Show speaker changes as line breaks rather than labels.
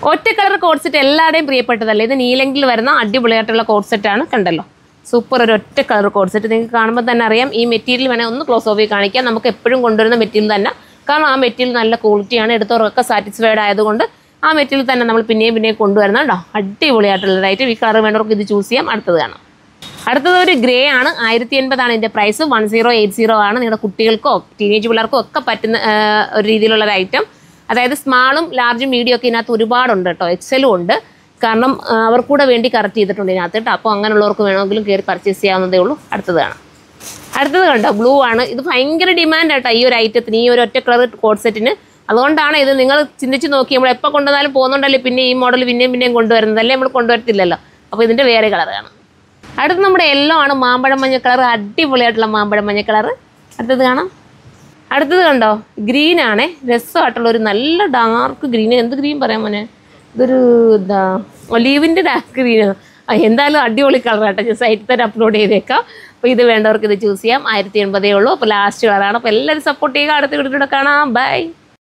ഒറ്റ colour code set എല്ലാവരുടെയും പ്രിയപ്പെട്ടതല്ലേ ഇത് നീലെങ്കിൽ വരുന്ന അടിപൊളിയായിട്ടുള്ള കോഡ് സെറ്റാണ് കണ്ടല്ലോ സൂപ്പർ ഒരു ഒറ്റ കളർ കോഡ് സെറ്റ് നിങ്ങൾക്ക് കാണുമ്പോൾ തന്നെ അറിയാം ഈ മെറ്റീരിയൽ വേണേൽ ഒന്ന് ക്ലോസ് ഓഫ് കാണിക്കാം നമുക്ക് എപ്പോഴും കൊണ്ടുവരുന്ന മെറ്റീരിയൽ തന്നെ കാരണം ആ മെറ്റീരിയൽ നല്ല ക്വാളിറ്റിയാണ് എടുത്തവർക്കൊക്കെ സാറ്റിസ്ഫൈഡ് ആയതുകൊണ്ട് ആ മെറ്റീരിയൽ തന്നെ നമ്മൾ പിന്നെയും പിന്നെയും കൊണ്ടുവരുന്നത് കേട്ടോ അടിപൊളിയായിട്ടുള്ള ഐറ്റം ഈ കളർ വേണ്ടവർക്ക് ഇത് ചൂസ് ചെയ്യാം അടുത്തത് കാണാം അടുത്തത് ഒരു ഗ്രേ ആണ് ആയിരത്തി എൺപതാണ് ഇതിൻ്റെ price one zero eight zero ആണ് നിങ്ങളുടെ കുട്ടികൾക്കോ ടീനേജ് പിള്ളേർക്കോ ഒക്കെ പറ്റുന്ന ആ, ഒരു രീതിയിലുള്ള ഒരു ഐറ്റം അതായത് സ്മാളും ലാർജും മീഡിയം ഒക്കെ ഇതിനകത്ത് ഒരുപാടുണ്ട് കേട്ടോ എക്സലും ഉണ്ട് കാരണം ആ, അവർക്കൂടെ വേണ്ടി കറക്റ്റ് ചെയ്തിട്ടുണ്ട് ഇതിനകത്ത് കേട്ടോ അപ്പോൾ അങ്ങനെയുള്ളവർക്ക് വേണമെങ്കിലും കയറി പർച്ചേസ് ചെയ്യാവുന്നതേ ഉള്ളൂ അടുത്തത് കാണാം അടുത്തത് കണ്ടോ ബ്ലൂ ആണ് ഇത് ഭയങ്കര ഡിമാൻഡ് ആട്ടോ ഈ ഒരു ഐറ്റത്തിന് ഈ ഒരു ഒറ്റ കളർ കോഡ് സെറ്റിന് അതുകൊണ്ടാണ് ഇത് നിങ്ങൾ ചിന്തിച്ച് നോക്കി നമ്മൾ എപ്പോൾ കൊണ്ടുവന്നാലും പോകുന്നുണ്ടല്ലേ പിന്നെ ഈ മോഡൽ പിന്നെയും പിന്നെയും കൊണ്ടുവരുന്നത് അല്ലേ നമ്മൾ കൊണ്ടുവരത്തില്ലല്ലോ അപ്പോൾ ഇതിൻ്റെ വേറെ കളറാണ് അടുത്ത് നമ്മുടെ യെല്ലോ ആണ് മാമ്പഴം മഞ്ഞ കളർ അടിപൊളിയായിട്ടുള്ള മാമ്പഴം മഞ്ഞ കളർ അടുത്തത് കാണാം അടുത്തത് കണ്ടോ ഗ്രീൻ ആണേ രസമായിട്ടുള്ള ഒരു നല്ല ഡാർക്ക് ഗ്രീൻ എന്ത് ഗ്രീൻ പറയാൻ മോനെ ഇതൊരു എന്താ ഒലീവിൻ്റെ ഡാർക്ക് ഗ്രീൻ എന്തായാലും അടിപൊളി കളർ ആട്ടോ ഞാൻ സൈറ്റിൽ തന്നെ അപ്ലോഡ് ചെയ്തേക്കാം അപ്പോൾ ഇത് വേണ്ടവർക്ക് ഇത് ചൂസ് ചെയ്യാം ആയിരത്തി എൺപതേ ഉള്ളൂ അപ്പോൾ ലാസ്റ്റ് കളറാണ് അപ്പോൾ എല്ലാവരും സപ്പോർട്ട് ചെയ്യുക അടുത്ത വീട്ടിലൂടെ കാണാം ബൈ